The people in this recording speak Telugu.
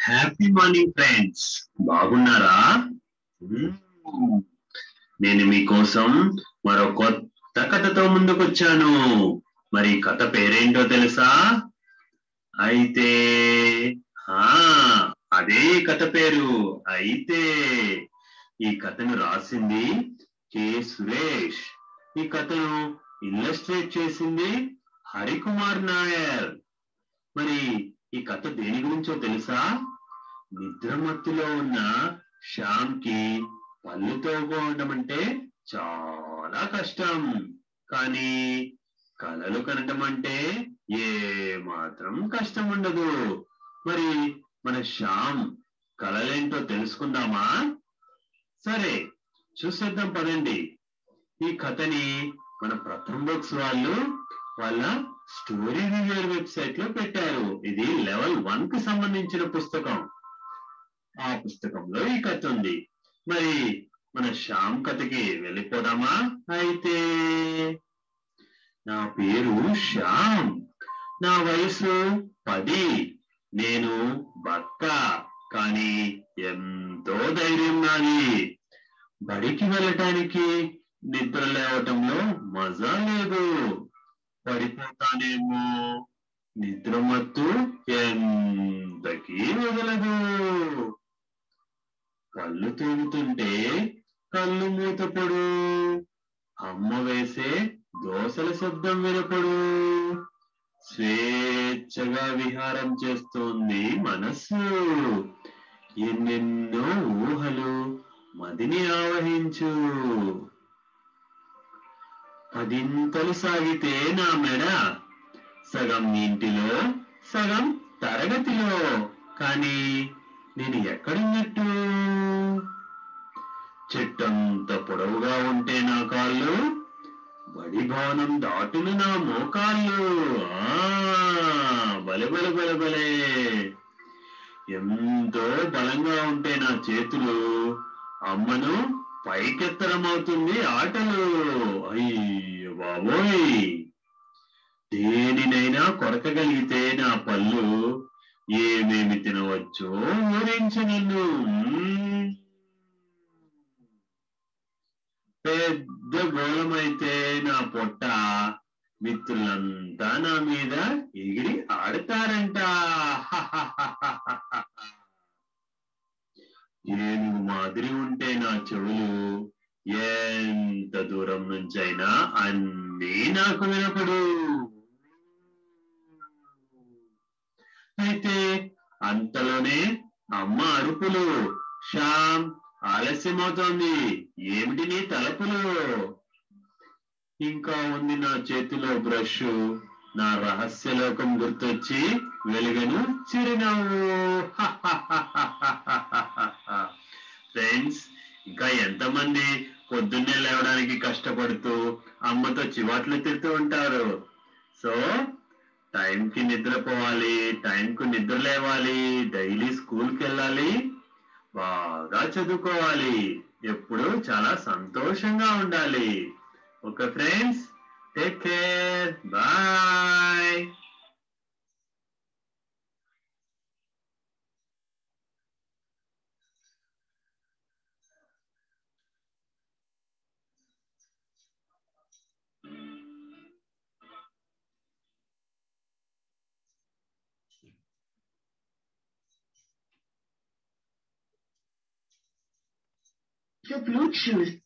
హ్యాపీ మార్నింగ్ ఫ్రెండ్స్ బాగున్నారా మ్మ్. నేను మీకోసం మరో కొత్త కథతో ముందుకొచ్చాను మరి ఈ కథ పేరేంటో తెలుసా అయితే ఆ అదే ఈ కథ పేరు అయితే ఈ కథను రాసింది కె సురేష్ ఈ కథను ఇల్లస్ట్రేట్ చేసింది హరికుమార్ నాయర్ మరి ఈ కథ దేని గురించో తెలుసా నిద్రమత్తులో ఉన్న శ్యామ్ కి పళ్ళు తోగడం అంటే చాలా కష్టం కానీ కలలు కనటం అంటే ఏ మాత్రం కష్టం ఉండదు మరి మన శ్యామ్ కలలేంటో తెలుసుకుందామా సరే చూసేద్దాం పదండి ఈ కథని మన ప్రథమ్ బుక్స్ వాళ్ళు వాళ్ళ స్టోరీ రివ్యూర్ వెబ్సైట్ లో పెట్టారు ఇది లెవెల్ వన్ కి సంబంధించిన పుస్తకం ఆ పుస్తకంలో ఈ కథ ఉంది మరి మన శ్యామ్ కథకి వెళ్ళిపోదామా అయితే నా పేరు శ్యామ్ నా వయసు పది నేను బక్క కానీ ఎంతో ధైర్యం నాది బడికి వెళ్ళటానికి నిద్ర లేవటంలో మజా లేదు పడిపోతానేమో నిద్ర మత్తు ఎంతకీ వదలదు కళ్ళు తోముతుంటే కళ్ళు మూతపడు అమ్మ వేసే దోసల శబ్దం వినపడు స్వేచ్ఛగా విహారం చేస్తోంది మనస్సు ఎన్నెన్నో ఊహలు మదిని ఆవహించు పదింతలు సాగితే నా మెడ సగం ఇంటిలో సగం తరగతిలో కానీ నేను ఎక్కడున్నట్టు చెట్టంత పొడవుగా ఉంటే నా కాళ్ళు బడి భవనం దాటున నా మోకాళ్ళు ఆ బలె బలె బలె బలే ఎంతో బలంగా ఉంటే నా చేతులు అమ్మను పైకెత్తడం అవుతుంది ఆటలు అయ్యో బాబోయ్ దేనినైనా కొరకగలిగితే నా పళ్ళు ఏమేమి తినవచ్చో ఊరించు నన్ను మ్మ్. పెద్ద గోళమైతే నా పొట్ట మిత్రులంతా నా మీద ఎగిరి ఆడతారంట ఏనుగు మాదిరి ఉంటే నా చెవులు ఎంత దూరం నుంచైనా అన్నీ నాకు వినపడు అయితే అంతలోనే అమ్మ అరుపులు శ్యామ్ ఆలస్యమవుతోంది ఏమిటి నీ తలపులు ఇంకా ఉంది నా చేతిలో బ్రష్ నా రహస్య లోకం గుర్తొచ్చి వెలుగను చిరునవ్వు ఫ్రెండ్స్ ఇంకా ఎంతమంది పొద్దున్నే లేవడానికి కష్టపడుతూ అమ్మతో చివాట్లు తిడుతూ ఉంటారు సో టైంకి నిద్రపోవాలి టైంకు నిద్ర లేవాలి డైలీ స్కూల్కి వెళ్ళాలి బాగా చదువుకోవాలి ఎప్పుడు చాలా సంతోషంగా ఉండాలి okay friends take care bye Your Bluetooth